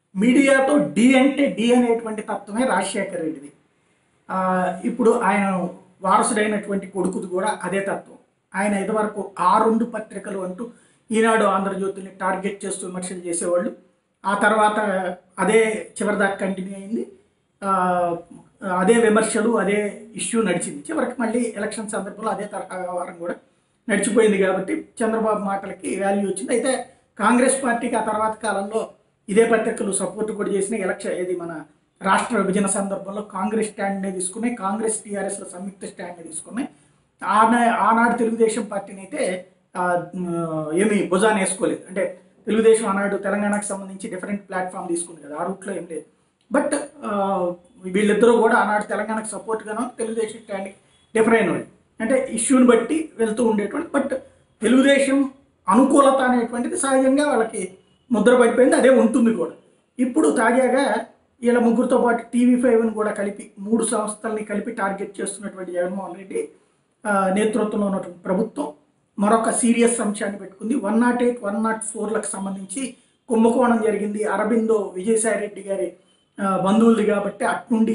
మీడియాతో డి అంటే డి అనేటువంటి తత్వమే రాజశేఖర రెడ్డిది ఆ, ఇప్పుడు ఆయన వారసుడైనటువంటి కొడుకుది కూడా అదే తత్వం ఆయన ఇదివరకు ఆ రెండు పత్రికలు అంటూ ఈనాడు ఆంధ్రజ్యోతిని టార్గెట్ చేస్తూ విమర్శలు చేసేవాళ్ళు ఆ తర్వాత అదే చివరిదాకా కంటిన్యూ అయింది ఆ, అదే విమర్శలు అదే ఇష్యూ నడిచింది చివరికి మళ్ళీ ఎలక్షన్ సందర్భంలో అదే తరహా వ్యవహారం కూడా నడిచిపోయింది కాబట్టి చంద్రబాబు మాటలకి వాల్యూ వచ్చింది అయితే కాంగ్రెస్ పార్టీకి ఆ తర్వాత కాలంలో ఇదే పత్రికలు సపోర్ట్ కూడా చేసిన ఎలక్షన్ ఇది మన రాష్ట్ర విభజన సందర్భంలో కాంగ్రెస్ స్టాండ్నే తీసుకున్నాయి కాంగ్రెస్ టీఆర్ఎస్ల సంయుక్త స్టాండ్ని తీసుకున్నాయి ఆనా ఆనాడు తెలుగుదేశం పార్టీని అయితే ఆ, ఉమ్, ఏమీ భుజాన్ని వేసుకోలేదు అంటే తెలుగుదేశం ఆనాడు తెలంగాణకు సంబంధించి డిఫరెంట్ ప్లాట్ఫామ్ తీసుకుంది కదా ఆ రూట్లో ఏం లేదు బట్ ఆ, వీళ్ళిద్దరూ కూడా ఆనాడు తెలంగాణకు సపోర్ట్గానో తెలుగుదేశం స్టాండ్కి డిఫర్ అయిన వాళ్ళు అంటే ఇష్యూని బట్టి వెళ్తూ ఉండేటువంటి బట్ తెలుగుదేశం అనుకూలత అనేటువంటిది సహజంగా వాళ్ళకి ముద్ర పడిపోయింది అదే ఉంటుంది కూడా ఇప్పుడు తాజాగా వీళ్ళ ముగ్గురితో పాటు టీవీ ఫైవ్ని కూడా కలిపి మూడు సంస్థల్ని కలిపి టార్గెట్ చేస్తున్నటువంటి జగన్మోహన్ రెడ్డి ఆ, నేతృత్వంలో ఉన్నటువంటి ప్రభుత్వం మరొక సీరియస్ అంశాన్ని పెట్టుకుంది one nought eight one nought ఫోర్లకు సంబంధించి కుంభకోణం జరిగింది అరబిందో విజయసాయి రెడ్డి గారి ఆ, బంధువులది కాబట్టి అట్నుండి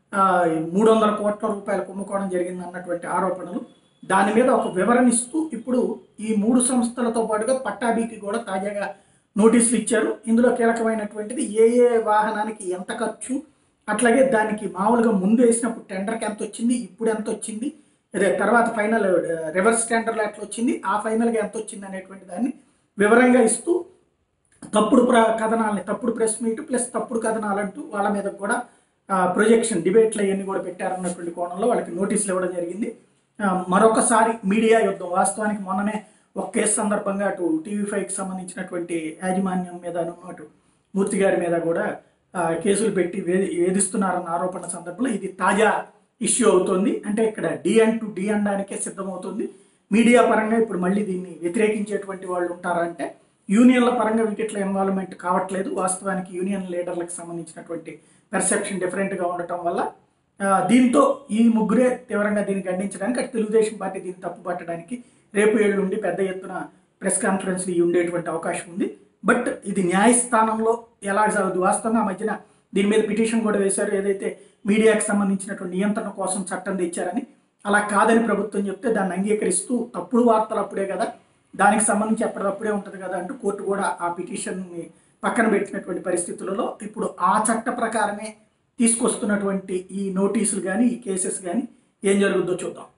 మూడు వందల కోట్ల రూపాయల కుంభకోణం జరిగింది అన్నటువంటి ఆరోపణలు దాని మీద ఒక వివరణ ఇస్తూ ఇప్పుడు ఈ మూడు సంస్థలతో పాటుగా పట్టాభికి కూడా తాజాగా నోటీసులు ఇచ్చారు ఇందులో కీలకమైనటువంటిది ఏ ఏ వాహనానికి ఎంత ఖర్చు అట్లాగే దానికి మామూలుగా ముందు వేసినప్పుడు టెండర్కి ఎంత వచ్చింది ఇప్పుడు ఎంత వచ్చింది అదే తర్వాత ఫైనల్ రివర్స్ టెండర్లో ఎట్లా వచ్చింది ఆ ఫైనల్గా ఎంత వచ్చింది అనేటువంటి దాన్ని వివరంగా ఇస్తూ తప్పుడు ప్ర కథనాలని తప్పుడు ప్రెస్ మీట్ ప్లస్ తప్పుడు కథనాలంటూ వాళ్ళ మీద కూడా ప్రొజెక్షన్ డిబేట్లు అవన్నీ కూడా పెట్టారన్నటువంటి కోణంలో వాళ్ళకి నోటీసులు ఇవ్వడం జరిగింది ఆ, మరొకసారి మీడియా యుద్ధం వాస్తవానికి మొన్ననే ఒక కేసు సందర్భంగా అటు టీవీ ఫైవ్కి సంబంధించినటువంటి యాజమాన్యం మీద అటు మూర్తి గారి మీద కూడా ఆ, కేసులు పెట్టి వేధి వేధిస్తున్నారన్న ఆరోపణ సందర్భంలో ఇది తాజా ఇష్యూ అవుతుంది అంటే ఇక్కడ డి అండ్ టు డి అనడానికే సిద్ధమవుతుంది మీడియా పరంగా ఇప్పుడు మళ్ళీ దీన్ని వ్యతిరేకించేటువంటి వాళ్ళు ఉంటారంటే యూనియన్ల పరంగా వీటిట్లో ఇన్వాల్వ్మెంట్ కావట్లేదు వాస్తవానికి యూనియన్ లీడర్లకు సంబంధించినటువంటి పెర్సెప్షన్ డిఫరెంట్గా ఉండటం వల్ల ఆ, దీంతో ఈ ముగ్గురే తీవ్రంగా దీన్ని ఖండించడానికి అటు తెలుగుదేశం పార్టీ దీన్ని తప్పుపట్టడానికి రేపు ఏళ్ళు నుండి పెద్ద ఎత్తున ప్రెస్ కాన్ఫరెన్స్లు ఇవి ఉండేటువంటి అవకాశం ఉంది బట్ ఇది న్యాయస్థానంలో ఎలా సాగుతుంది వాస్తవంగా ఆ మధ్యన దీని మీద పిటిషన్ కూడా వేశారు ఏదైతే మీడియాకి సంబంధించినటువంటి నియంత్రణ కోసం చట్టం తెచ్చారని అలా కాదని ప్రభుత్వం చెప్తే దాన్ని అంగీకరిస్తూ తప్పుడు వార్తలు అప్పుడే కదా దానికి సంబంధించి ఎప్పటికప్పుడే ఉంటుంది కదా అంటూ కోర్టు కూడా ఆ పిటిషన్ని పక్కన పెట్టినటువంటి పరిస్థితులలో ఇప్పుడు ఆ చట్ట ప్రకారమే తీసుకొస్తున్నటువంటి ఈ నోటీసులు కానీ ఈ కేసెస్ కానీ ఏం జరుగుద్దో చూద్దాం